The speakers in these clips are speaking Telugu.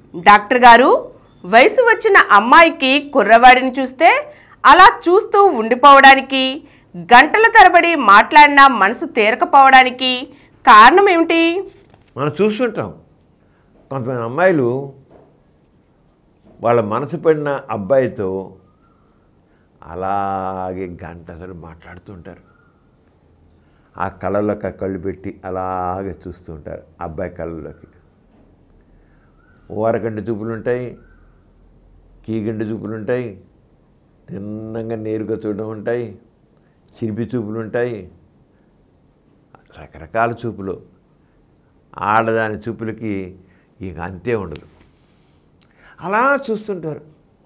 డాక్టర్ గారు వయసు వచ్చిన అమ్మాయికి కుర్రవాడిని చూస్తే అలా చూస్తూ ఉండిపోవడానికి గంటల తరబడి మాట్లాడినా మనసు తేరకపోవడానికి కారణం ఏమిటి మనం చూస్తుంటాం కొంతమంది అమ్మాయిలు వాళ్ళ మనసు పడిన అబ్బాయితో అలాగే గంటలు మాట్లాడుతుంటారు ఆ కళ్ళలోకి ఆ కళ్ళు పెట్టి అలాగే చూస్తుంటారు అబ్బాయి కళ్ళలోకి ఓరగండి చూపులు ఉంటాయి కీగండి చూపులు ఉంటాయి తిన్నంగా నేరుగా చూడడం ఉంటాయి చిరిపి చూపులు ఉంటాయి రకరకాల చూపులు ఆడదాని చూపులకి ఇక అంతే ఉండదు అలా చూస్తుంటారు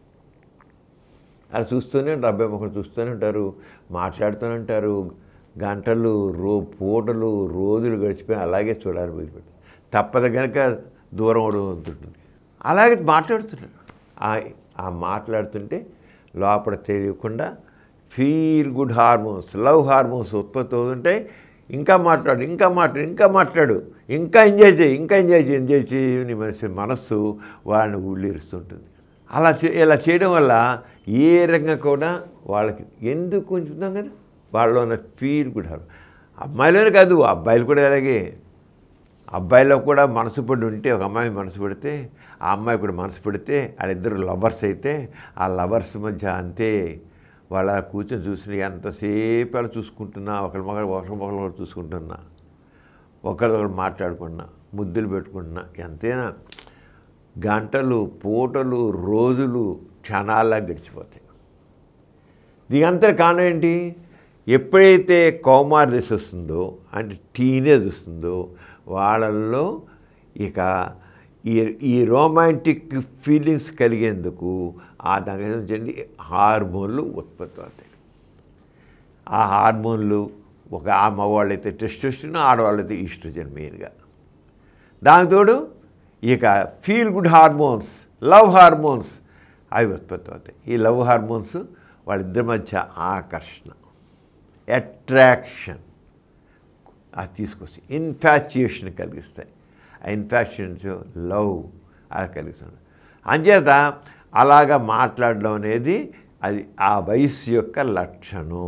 అలా చూస్తూనే ఉంటారు అబ్బాయి మొక్కలు చూస్తూనే ఉంటారు మాట్లాడుతూనే ఉంటారు గంటలు రో పూటలు రోజులు గడిచిపోయి అలాగే చూడాలి మొదలుపెట్టి తప్పదు కనుక దూరం అవడం ఉంటుంది అలాగే మాట్లాడుతున్నారు ఆ- ఆ మాట్లాడుతుంటే లోపల తెలియకుండా feel good hormones love hormones ఉత్పత్తి అవుతుంటాయి ఇంకా మాట్లాడు ఇంకా మాట్లాడు ఇంకా మాట్లాడు ఇంకా ఎంజాయ్ చేయి ఇంకా ఎంజాయ్ చేయి ఎంజాయ్ చేయి నీ మనసు మనస్సు వాళ్ళని ఊళ్ళేరుస్తుంటుంది అలా చే ఇలా చేయడం వల్ల ఏ రకంగా కూడా వాళ్ళకి ఎందుకు ఉంచుతాం కదా వాళ్ళలో ఉన్న ఫీల్ గుడ్ హార్మోన్ అమ్మాయిలోనే కాదు అబ్బాయిలు కూడా అలాగే అబ్బాయిలో కూడా మనసు పడి ఉంటే ఒక అమ్మాయి మనసు పడితే ఆ అమ్మాయి కూడా మనసు పడితే వాళ్ళిద్దరు లవర్స్ అయితే ఆ లవర్స్ మధ్య అంతే వాళ్ళ కూర్చొని చూసిన ఎంతసేపు అలా చూసుకుంటున్నా ఒకరి మొగలు ఒకరి మొగలు ఒకరు చూసుకుంటున్నా ఒకరిదొకరు మాట్లాడుకున్నా ముద్దులు పెట్టుకుంటున్నా ఎంతైనా గంటలు పూటలు రోజులు క్షణాల్లా గడిచిపోతాయి దీని అంతా కారణం ఏంటి ఎప్పుడైతే కౌమార దశ వస్తుందో అంటే టీనేజ్ వస్తుందో వాళ్ళల్లో ఇక ఈ ఈ రొమాంటిక్ ఫీలింగ్స్ కలిగేందుకు ఆ దాని నుంచి హార్మోన్లు ఉత్పత్తి అవుతాయి ఆ హార్మోన్లు ఒక ఆ మగవాళ్ళైతే టెస్టోస్టిన్ ఆడవాళ్ళైతే ఈస్ట్రోజన్ మెయిన్గా దానితోడు ఇక feel good hormones love hormones అవి ఉత్పత్తి అవుతాయి ఈ లవ్ హార్మోన్స్ వాళ్ళిద్దరి మధ్య ఆకర్షణ అట్రాక్షన్ అది తీసుకొస్తాయి ఇన్ఫాచ్యుయేషన్ కలిగిస్తాయి ఆ ఇన్ఫాచ్యుయేషన్స్ లవ్ అలా కలిగిస్తుంది అంచేత అలాగా మాట్లాడడం అనేది అది ఆ వయస్సు యొక్క లక్షణం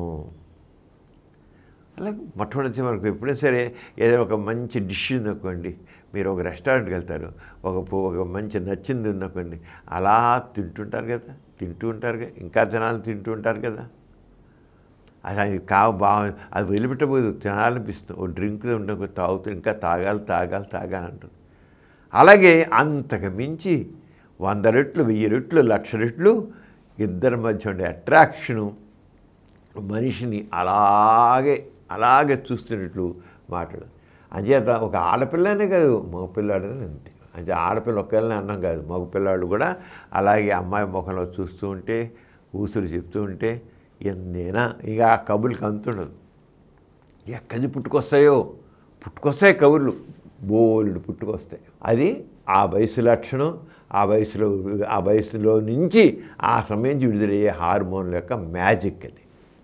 అలా మొట్టమొదటి మనకు ఎప్పుడైనా సరే ఏదైనా ఒక మంచి డిష్ ఉందనుకోండి మీరు ఒక రెస్టారెంట్కి వెళ్తారు ఒక పో- ఒక మంచి నచ్చింది ఉందనుకోండి అలా తింటుంటారు కదా తింటూ ఉంటారు కదా ఇంకా తినాలని తింటూ ఉంటారు కదా అది అది కా బాగా అది వదిలిపెట్టబోదు తినాలనిపిస్తుంది ఓ డ్రింక్ ఉండకు తాగుతూ ఇంకా తాగాలి తాగాలి తాగాలి అంటుంది అలాగే అంతకు మించి వంద రెట్లు వెయ్యి రెట్లు లక్ష రెట్లు ఇద్దరి మధ్య ఉండే అట్రాక్షను మనిషిని అలాగే అలాగే చూస్తున్నట్లు మాట్లాడు అంచేత ఒక ఆడపిల్లనే కాదు మగపిల్లాడని అంతే అంటే ఆడపిల్ల ఒక్కళ్ళనే అన్నం కాదు మగపిల్లాడు కూడా అలాగే అమ్మాయి ముఖంలో చూస్తూ ఉంటే ఊసులు చెప్తూ ఉంటే ఎన్నైనా ఇక ఆ కబుర్లకి అంతుండదు ఎక్కడి పుట్టుకొస్తాయో పుట్టుకొస్తాయి కబుర్లు బోలుడు పుట్టుకొస్తాయి అది ఆ వయసు లక్షణం ఆ వయసులో ఆ వయసులో నుంచి ఆ సమయం నుంచి విడుదలయ్యే హార్మోన్ల యొక్క మ్యాజిక్ అది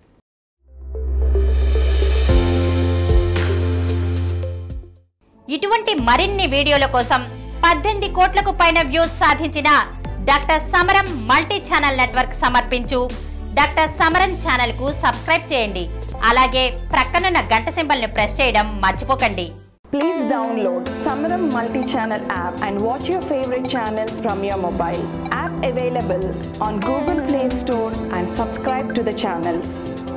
ఇటువంటి మరిన్ని వీడియోల కోసం పద్దెనిమిది కోట్లకు పైన వ్యూస్ సాధించిన doctor Samaram multi channel network సమర్పించు డాక్టర్ సమరం ఛానల్ కు సబ్స్క్రైబ్ చేయండి అలాగే ప్రక్కనున్న గంట సింబల్ ని ప్రెస్ చేయడం మర్చిపోకండి Please download Samaram multi-channel app and watch your favorite channels from your mobile. App available on Google Play Store and subscribe to the channels.